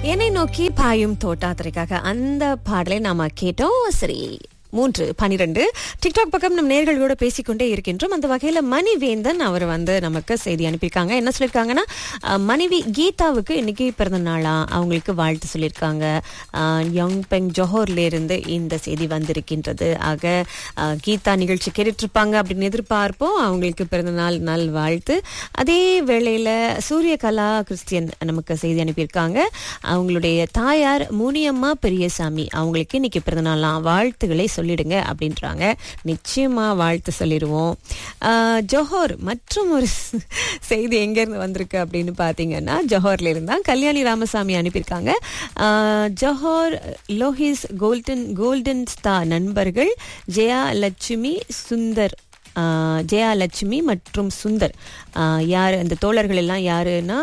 என்னை நோக்கி பாயும் தோட்டாத்திரைக்காக அந்த பாடலை நாம கேட்டோம் சரி மூன்று பனிரெண்டு டிக்டாக் பக்கம் நம் நேர்களோட பேசிக்கொண்டே இருக்கின்றோம் அந்த வகையில மணிவேந்தன் அவர் வந்து நமக்கு செய்தி அனுப்பியிருக்காங்க என்ன சொல்லியிருக்காங்கன்னா அஹ், மனைவி கீதாவுக்கு இன்னைக்கு பிறந்த நாளா அவங்களுக்கு வாழ்த்து சொல்லியிருக்காங்க அஹ், யங் பெங் ஜொஹோர்ல இருந்து இந்த செய்தி வந்திருக்கின்றது ஆக அஹ், கீதா நிகழ்ச்சி கேட்டுட்டு இருப்பாங்க அப்படின்னு எதிர்பார்ப்போம் அவங்களுக்கு பிறந்த நாள் நல் வாழ்த்து அதே வேளையில சூரியகலா கிறிஸ்டியன் நமக்கு செய்தி அனுப்பியிருக்காங்க அவங்களுடைய தாயார் முனியம்மா பெரியசாமி அவங்களுக்கு இன்னைக்கு பிறந்த நாளாம் வாழ்த்துக்களை சொல்லிடுங்க அப்படின்றாங்க நிச்சயமா வாழ்த்து சொல்லிடுவோம் ஆஹ், ஜொஹோர் மற்றும் ஒரு ஸ்- செய்தி எங்க இருந்து வந்திருக்கு அப்படின்னு பாத்தீங்கன்னா ஜொஹோர்ல இருந்தா கல்யாணி ராமசாமி அனுப்பியிருக்காங்க ஆஹ், ஜொஹோர் லோஹிஸ் கோல்டன் கோல்டன் ஸ்டார் நண்பர்கள் ஜெயா லட்சுமி சுந்தர் ஆஹ் ஜெயா லட்சுமி மற்றும் சுந்தர் ஆஹ் யார் அந்த தோழர்கள் எல்லாம் யாருன்னா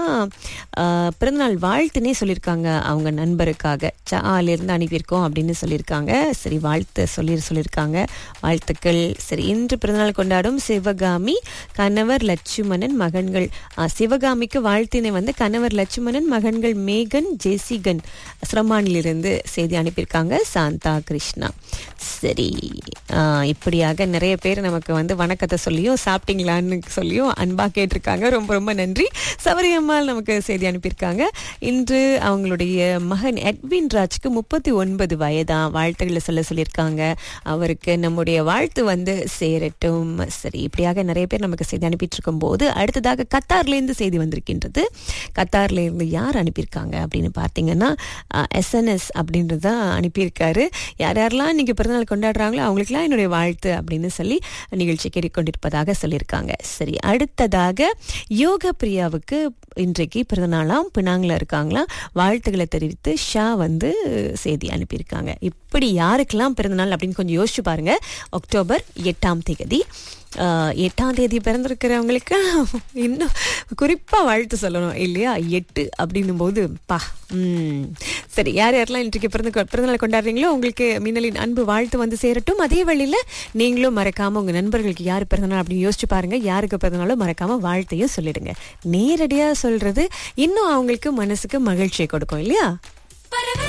ஆஹ் பிறந்தநாள் வாழ்த்துனே சொல்லியிருக்காங்க அவங்க நண்பருக்காக இருந்து அனுப்பியிருக்கோம் அப்படின்னு சொல்லியிருக்காங்க சரி வாழ்த்து சொல்லி சொல்லியிருக்காங்க வாழ்த்துக்கள் சரி இன்று பிறந்தநாள் கொண்டாடும் சிவகாமி கணவர் லட்சுமணன் மகன்கள் ஆஹ் சிவகாமிக்கு வாழ்த்தினை வந்து கணவர் லட்சுமணன் மகன்கள் மேகன் ஜெசிகன் சிரமானிலிருந்து செய்தி அனுப்பியிருக்காங்க சாந்தா கிருஷ்ணா சரி ஆஹ் இப்படியாக நிறைய பேர் நமக்கு வந்து வணக்கத்தை சொல்லியும் சாப்பிட்டீங்களான்னு சொல்லியும் அன்பா கேட்டிருக்காங்க ரொம்ப ரொம்ப நன்றி சபரியம்மாள் நமக்கு செய்தி அனுப்பியிருக்காங்க இன்று அவங்களுடைய மகன் எட்வின் ராஜ்க்கு முப்பத்தி ஒன்பது வயதா வாழ்த்துக்களை சொல்ல சொல்லியிருக்காங்க அவருக்கு நம்முடைய வாழ்த்து வந்து சேரட்டும் சரி இப்படியாக நிறைய பேர் நமக்கு செய்தி அனுப்பிட்டு இருக்கும் போது அடுத்ததாக கத்தார்ல இருந்து செய்தி வந்திருக்கின்றது கத்தார்ல இருந்து யார் அனுப்பியிருக்காங்க அப்படின்னு பார்த்தீங்கன்னா எஸ்என்எஸ் அப்படின்றது தான் அனுப்பியிருக்காரு யார் யாரெல்லாம் இன்னைக்கு பிறந்தநாள் கொண்டாடுறாங்களோ அவங்களுக்குலாம் என்னுடைய வாழ்த்து அப்படின்னு சொல்லி நிகழ்ச்சி கேட்டுக்கொண்டிருப்பதாக சொல்லியிருக்காங்க சரி அடுத்ததாக யோக பிரியாவுக்கு இன்றைக்கு பிறந்தநாளாம் பினாங்கில் இருக்காங்களாம் வாழ்த்துக்களை தெரிவித்து ஷா வந்து செய்தி அனுப்பியிருக்காங்க இப்படி யாருக்கெல்லாம் பிறந்தநாள் அப்படின்னு கொஞ்சம் யோசிச்சு பாருங்க அக்டோபர் எட்டாம் தேதி ஆஹ், எட்டாம் தேதி பிறந்திருக்கிறவங்களுக்கு இன்னும் குறிப்பாக வாழ்த்து சொல்லணும் இல்லையா எட்டு அப்படின்னும் போது பா ம் சரி யார் யாரெல்லாம் இன்றைக்கு பிறந்த பிறந்தநாள் கொண்டாடுறீங்களோ உங்களுக்கு மின்னலின் அன்பு வாழ்த்து வந்து சேரட்டும் அதே வழியில் நீங்களும் மறக்காம உங்க நண்பர்களுக்கு யார் பிறந்தநாள் அப்படின்னு யோசிச்சு பாருங்க யாருக்கு பிறந்தநாளும் மறக்காம வாழ்த்தையும் சொல்லிடுங்க நேரடியா சொல்றது இன்னும் அவங்களுக்கு மனசுக்கு மகிழ்ச்சியை கொடுக்கும் இல்லையா